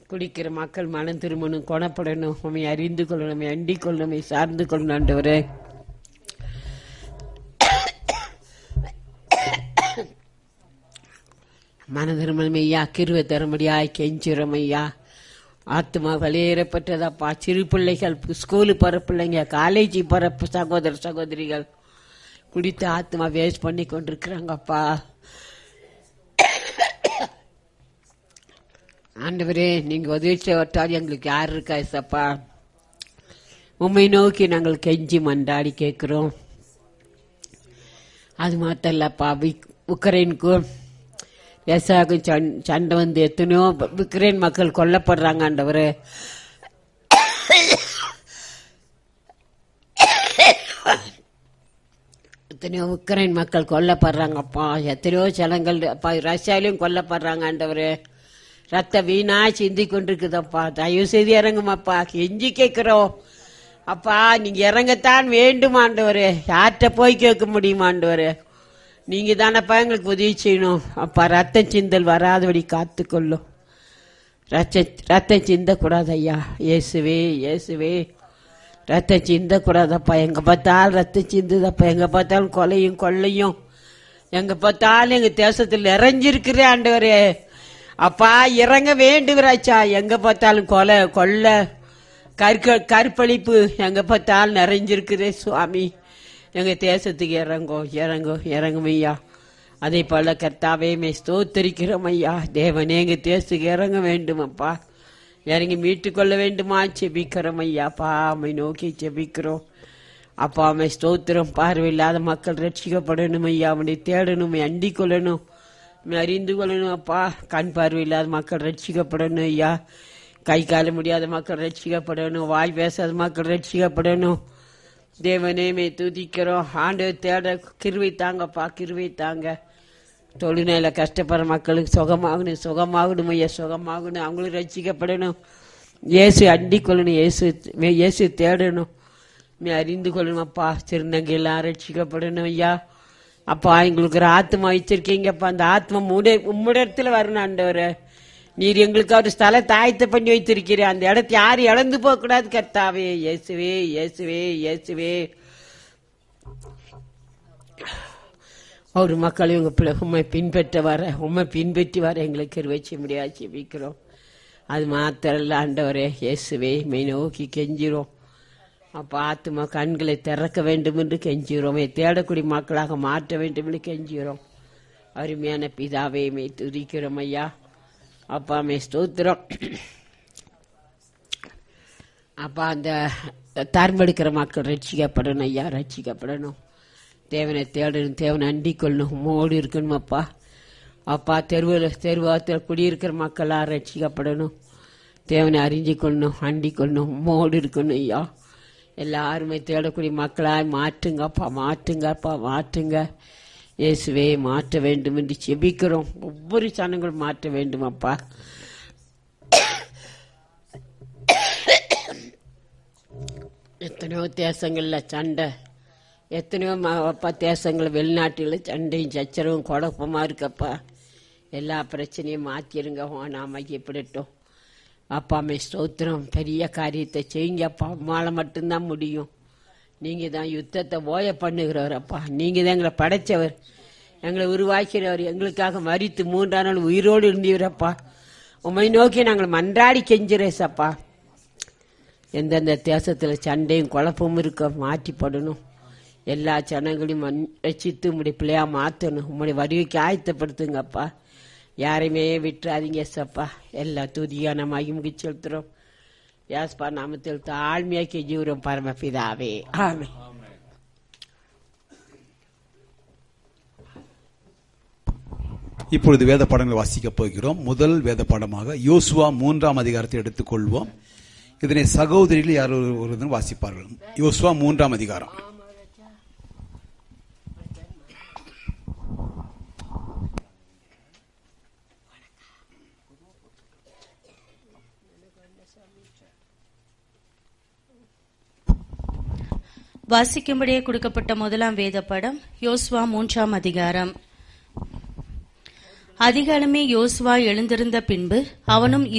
குடிக்கிற மக்கள் மனம் திரும்பணும் குணப்படணும் உண்மை அறிந்து கொள்ளணும் உம்மை அண்டிக் கொள்ளணும் உம்மை சார்ந்து கொள்ளணும் ஆண்டவரே மன திரும்பணும் ஐயா கிருவை தரும்படியாய் கெஞ்சிரும் ஐயா ஆத்மா வெளியேறப்பட்டதப்பா சிறு பிள்ளைகள் ஸ்கூலு போகிற பிள்ளைங்க காலேஜ் போகிற சகோதர சகோதரிகள் குடித்து ஆத்மா வேஸ்ட் பண்ணி கொண்டிருக்கிறாங்கப்பா ஆண்டவரே நீங்க உதவி செய்வட்டால் எங்களுக்கு யார் இருக்கா சப்பா உண்மை நோக்கி நாங்கள் கெஞ்சி மண்டாடி கேட்கிறோம் அது மாத்திரம் இல்லப்பா விக்- உக்ரைனுக்கும் ரஷ்யாவுக்கும் சண்- சண்டை வந்து எத்தனையோ ப- உக்ரைன் மக்கள் கொல்லப்படுறாங்க ஆண்டவரே எத்தனையோ உக்ரைன் மக்கள் கொல்லப்படுறாங்கப்பா எத்தனையோ ஜனங்கள் அப்பா ரஷ்யாலையும் கொல்லப்படுறாங்க ஆண்டவரே ரத்த வீணா சிந்தி கொண்டிருக்குதப்பா தயவு செய்து இறங்குமாப்பா கெஞ்சி கேட்கிறோம் அப்பா நீங்க இறங்கத்தான் வேண்டும் ஆண்டவரே யார்கிட்ட போய் கேட்க முடியுமா ஆண்டவரே நீங்க தானப்பா எங்களுக்கு உதவி செய்யணும் அப்பா ரத்தம் சிந்தல் வராதபடி காத்துக்கொள்ளும் ரத்த ரத்தம் சிந்தக்கூடாது ஐயா இயேசுவே இயேசுவே ரத்தம் சிந்தக்கூடாதப்பா எங்க பார்த்தாலும் ரத்தம் சிந்துதப்பா எங்க பார்த்தாலும் கொலையும் கொள்ளையும் எங்க பார்த்தாலும் எங்க தேசத்தில் நிறைஞ்சிருக்கிறே ஆண்டவரே அப்பா இறங்க வேண்டுகிறாச்சா எங்க பார்த்தாலும் கொலை கொள்ளை கற்க கற்பழிப்பு எங்க பார்த்தாலும் நிறைஞ்சிருக்குதே சுவாமி எங்க தேசத்துக்கு இறங்கோ இறங்கோ இறங்கும் ஐயா அதே போல கர்த்தாவே மே ஸ்தோத்தரிக்கிறோம் ஐயா தேவனே எங்க தேசத்துக்கு இறங்க வேண்டும் அப்பா இறங்கி மீட்டு கொள்ள வேண்டுமா செபிக்கிறோம் ஐயா அப்பா அம்மை நோக்கி செபிக்கிறோம் அப்பா அம்மை ஸ்தோத்திரம் பார்வையில்லாத மக்கள் ரட்சிக்கப்படணும் ஐயா அவனை தேடணும் அண்டிக் கொள்ளணும் உம்மை அறிந்து கொள்ளணும் அப்பா கண் பார்வை இல்லாத மக்கள் ரட்சிக்கப்படணும் ஐயா கை கால முடியாத மக்கள் ரட்சிக்கப்படணும் வாய் பேசாத மக்கள் ரட்சிக்கப்படணும் தேவனே மே துதிக்கிறோம் ஆண்டு தேட கிருவை தாங்கப்பா கிருவை தாங்க தொழுநேல கஷ்டப்படுற மக்களுக்கு சுகமாகணும் சுகமாகணும் ஐயா சுகமாகணும் அவங்களும் ரட்சிக்கப்படணும் இயேசு அண்டிக் கொள்ளணும் இயேசு இயேசு தேடணும் நீ அறிந்து கொள்ளணும் அப்பா திருநங்கையெல்லாம் ரட்சிக்கப்படணும் ஐயா அப்பா எங்களுக்கு ஒரு ஆத்மா வச்சிருக்கீங்கப்பா அந்த ஆத்மா உடைய உம்முடைய இடத்துல வரணும் ஆண்டவரே நீர் எங்களுக்கு ஒரு ஸ்தலத்தை ஆயத்த பண்ணி வைத்திருக்கிறீர் அந்த இடத்தை யாரும் இழந்து போக கூடாது கர்த்தாவே இயேசுவே இயேசுவே இயேசுவே ஒரு மக்கள் இவங்க பிள்ளை உண்மை பின்பற்ற வர உண்மை பின்பற்றி வர எங்களுக்கு கிருவச்சி முடியாது ஜெபிக்கிறோம் அது மாத்திரம் இல்ல ஆண்டவரே இயேசுவே மெய் நோக்கி கெஞ்சிரும் அப்ப ஆத்துமா கண்களை திறக்க வேண்டும் என்று கெஞ்சுகிறோம் தேடக்கூடிய மக்களாக மாற்ற வேண்டும் என்று கெஞ்சுகிறோம் அருமையான பிதாவே மே துதிக்கிறோம் ஐயா அப்பா மே ஸ்தோத்திரம் அப்பா அந்த தர்மெடுக்கிற மக்கள் ரட்சிக்கப்படணும் ஐயா ரட்சிக்கப்படணும் தேவனை தேடணும் தேவனை அண்டிக் கொள்ளணும் மோடு இருக்கணும் அப்பா அப்பா தெருவில் தெருவாத்தில் குடியிருக்கிற மக்களாக ரட்சிக்கப்படணும் தேவனை அறிஞ்சு கொள்ளணும் அண்டிக் கொள்ளணும் மோடு இருக்கணும் ஐயா எல்லாருமே தேடக்கூடிய மக்களாய் மாற்றுங்கப்பா மாற்றுங்கப்பா மாற்றுங்க இயேசுவே மாற்ற வேண்டும் என்று செபிக்கிறோம் ஒவ்வொரு சனங்களும் மாற்ற வேண்டும் அப்பா எத்தனையோ தேசங்கள்ல சண்டை எத்தனையோ ம- அப்பா தேசங்கள் வெளிநாட்டில் சண்டையும் சச்சரவும் குழப்பமா இருக்கப்பா எல்லா பிரச்சனையும் மாற்றிருங்க நாம் ஐயப்படட்டும் அப்பா அம்மை ஸ்தோத்திரம் பெரிய காரியத்தை செய்யுங்கப்பா உம்மால மட்டும்தான் முடியும் நீங்க தான் யுத்தத்தை ஓய பண்ணுகிறவர் அப்பா நீங்க தான் எங்களை படைச்சவர் எங்களை உருவாக்கிறவர் எங்களுக்காக மறித்து மூன்றாம் நாள் உயிரோடு இருந்தீரப்பா உம்மை நோக்கி நாங்கள் மன்றாடி கெஞ்சுறேசப்பா எந்தெந்த தேசத்தில் சண்டையும் குழப்பமும் இருக்க மாற்றிப்படணும் எல்லா ஜனங்களையும் மன் ரசித்து உம்முடைய பிள்ளையா மாற்றணும் உம்முடைய வருகைக்கு ஆயத்தப்படுத்துங்கப்பா யாரையுமே விட்டுறாதீங்க சப்பா எல்லா துதியான மகிமுகி செலுத்துறோம் யாஸ்பா நாமத்தில் தாழ்மையாக்கி ஜீவரம் பரமபிதாவே ஆமே இப்பொழுது வேத பாடங்களை வாசிக்கப் போகிறோம் முதல் வேத பாடமாக யோசுவா மூன்றாம் அதிகாரத்தை எடுத்துக்கொள்வோம் இதனை சகோதரிகள் யார் ஒரு- ஒருவர் வாசிப்பார்கள் யோசுவா மூன்றாம் அதிகாரம் வாசிக்கும்படியே கொடுக்கப்பட்ட முதலாம் வேத படம் யோசுவா மூன்றாம் அதிகாரம் அதிகாலமே யோசுவா எழுந்திருந்த பின்பு அவனும்